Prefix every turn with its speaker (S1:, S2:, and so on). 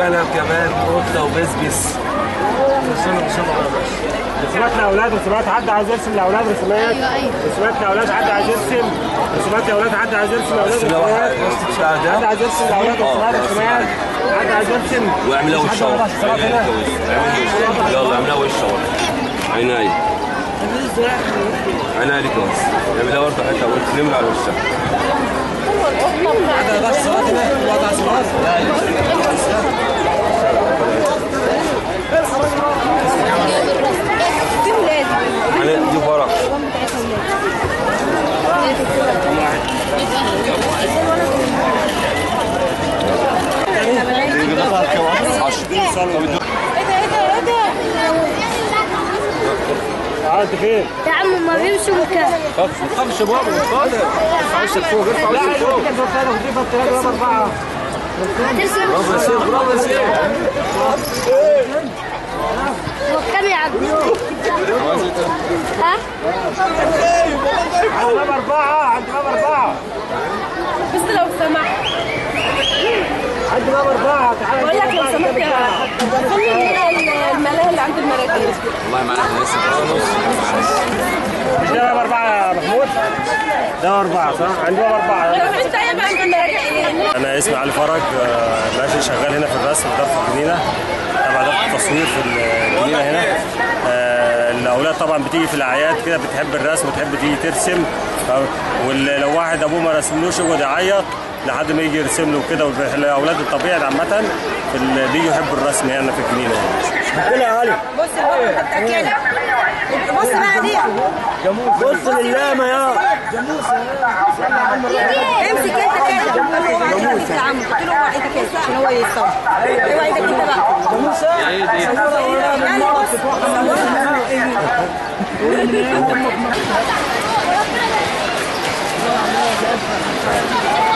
S1: معانا كمان قطه وبسبس
S2: رسومات لاولاد رسومات حد عايز يرسم لاولاد رسومات
S3: ايوه ايوه
S2: رسومات لاولاد حد عايز يرسم رسومات لاولاد حد عايز يرسم لاولاد
S1: بس لو
S2: رسومات
S1: واحد بس بتاع
S2: حد
S1: ده
S2: عايز يرسم لاولاد
S1: اه،
S2: رسومات
S1: خلاص.
S2: رسومات حد عايز يرسم
S1: واعملها وش اهو عينيا كويس يلا اعملها وش اهو عينيا عينيا دي كويس اعملها برضه حته وتنمر على وشها
S3: في ولاد
S1: عينيا دي فرح
S3: ايه ده ايه ده ايه ده
S2: اه انت فين؟
S3: يا عم ما بيمشوا مكان
S1: ما تخافش بابا اتفضل ارفع وشك فوق ارفع
S2: لا
S1: وشك فوق
S2: انت ثلاثة ودي ثلاثة ولا أربعة
S3: هترسم
S1: برافو يا سيف برافو يا سيف
S3: هو كام يا عم ها
S2: عند باب أربعة عند باب أربعة
S3: بس لو سمحت
S2: عند باب أربعة تعالى
S3: بقول لك لو سمحت يا خلي الملاهي اللي عند المراكز
S1: والله معانا احنا لسه في النص
S2: مش ده باب أربعة يا محمود؟ ده باب أربعة صح؟ عند باب أربعة
S3: انت عيب عند المراكز
S2: أنا اسمي علي فرج آه، ماشي شغال هنا في الرسم في ضرف الجنينة تبع ضرف التصوير في الجنينة هنا آه، الأولاد طبعا بتيجي في الأعياد كده بتحب الرسم وتحب تيجي ترسم ولو واحد أبوه ما رسملوش يقعد يعيط لحد ما يجي يرسم له كده والأولاد الطبيعي عامة في ال- بيجوا يحبوا الرسم هنا في الجنينة كده يا علي
S4: بص البابا انت بتاكلها بص بقى دي
S2: بص للامة يا
S4: امسك انت كده جاموسه يا عم قلت له اوعى ايدك كده عشان هو يتصور اوعى ايدك انت بقى جاموسه يعني بص